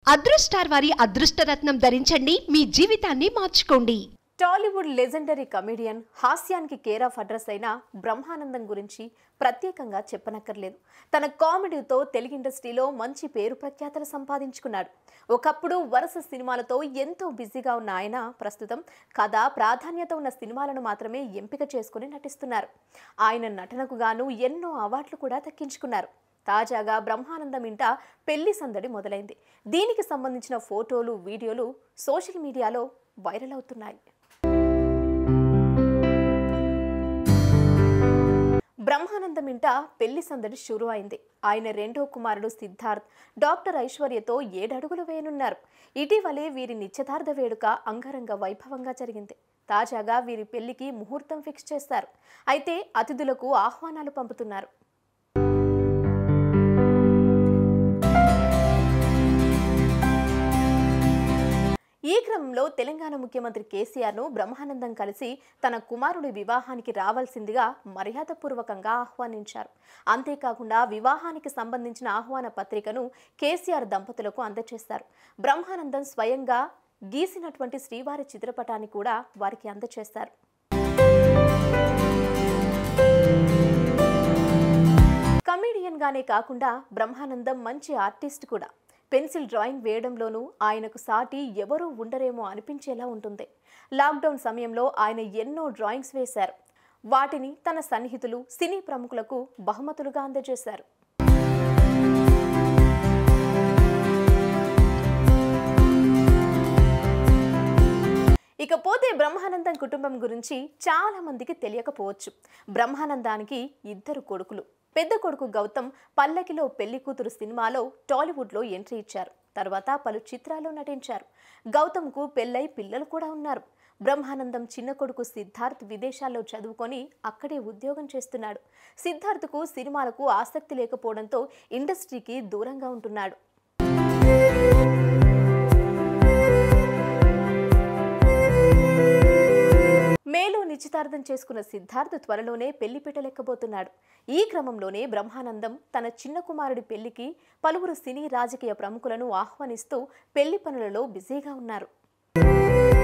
అదృష్టార్ వారి అదృష్టరత్నం ధరించండి మీ జీవితాన్ని మార్చుకోండి టాలీవుడ్ లెజెండరీ కమెడియన్ హాస్యానికి కేర్ ఆఫ్ అడ్రస్ అయిన బ్రహ్మానందం గురించి ప్రత్యేకంగా చెప్పనక్కర్లేదు తన కామెడీతో తెలుగు ఇండస్ట్రీలో మంచి పేరు ప్రఖ్యాతలు సంపాదించుకున్నాడు ఒకప్పుడు వరుస సినిమాలతో ఎంతో బిజీగా ఉన్న ఆయన ప్రస్తుతం కథ ప్రాధాన్యత ఉన్న సినిమాలను మాత్రమే ఎంపిక చేసుకుని నటిస్తున్నారు ఆయన నటనకు గాను ఎన్నో అవార్డులు కూడా దక్కించుకున్నారు తాజాగా బ్రహ్మానందం ఇంట పెళ్లి సందడి మొదలైంది దీనికి సంబంధించిన ఫోటోలు వీడియోలు సోషల్ మీడియాలో వైరల్ అవుతున్నాయి బ్రహ్మానందం ఇంట పెళ్లి సందడి షురు అయింది ఆయన రెండో కుమారుడు సిద్ధార్థ్ డాక్టర్ ఐశ్వర్యతో ఏడడుగులు వేయనున్నారు ఇటీవలే వీరి నిశ్చితార్థ వేడుక అంగరంగ వైభవంగా జరిగింది తాజాగా వీరి పెళ్లికి ముహూర్తం ఫిక్స్ చేశారు అయితే అతిథులకు ఆహ్వానాలు పంపుతున్నారు ఈ క్రమంలో తెలంగాణ ముఖ్యమంత్రి కేసీఆర్ను బ్రహ్మానందం కలిసి తన కుమారుడి వివాహానికి రావాల్సిందిగా మర్యాదపూర్వకంగా ఆహ్వానించారు అంతేకాకుండా వివాహానికి సంబంధించిన ఆహ్వాన పత్రికను కేసీఆర్ దంపతులకు అందజేశారు బ్రహ్మానందం స్వయంగా గీసినటువంటి శ్రీవారి చిత్రపటాన్ని కూడా వారికి అందజేశారు కమీడియన్ గానే కాకుండా బ్రహ్మానందం మంచి ఆర్టిస్ట్ కూడా పెన్సిల్ డ్రాయింగ్ వేయడంలోనూ ఆయనకు సాటి ఎవరూ ఉండరేమో అనిపించేలా ఉంటుంది లాక్డౌన్ సమయంలో ఆయన ఎన్నో డ్రాయింగ్స్ వేశారు వాటిని తన సన్నిహితులు సినీ ప్రముఖులకు బహుమతులుగా అందజేశారు ఇకపోతే బ్రహ్మానందం కుటుంబం గురించి చాలా మందికి తెలియకపోవచ్చు బ్రహ్మానందానికి ఇద్దరు కొడుకులు పెద్ద కొడుకు గౌతమ్ పల్లకిలో పెళ్లి కూతురు సినిమాలో టాలీవుడ్లో ఎంట్రీ ఇచ్చారు తర్వాత పలు చిత్రాల్లో నటించారు గౌతమ్కు పెళ్ళై పిల్లలు కూడా ఉన్నారు బ్రహ్మానందం చిన్న కొడుకు సిద్ధార్థ్ విదేశాల్లో చదువుకొని అక్కడే ఉద్యోగం చేస్తున్నాడు సిద్ధార్థ్కు సినిమాలకు ఆసక్తి లేకపోవడంతో ఇండస్ట్రీకి దూరంగా ఉంటున్నాడు మేలో నిశ్చితార్థం చేసుకున్న సిద్ధార్థ్ త్వరలోనే పెళ్లి పెట్టలెక్కబోతున్నాడు ఈ క్రమంలోనే బ్రహ్మానందం తన చిన్న కుమారుడి పెళ్లికి పలువురు సినీ రాజకీయ ప్రముఖులను ఆహ్వానిస్తూ పెళ్లి పనులలో బిజీగా ఉన్నారు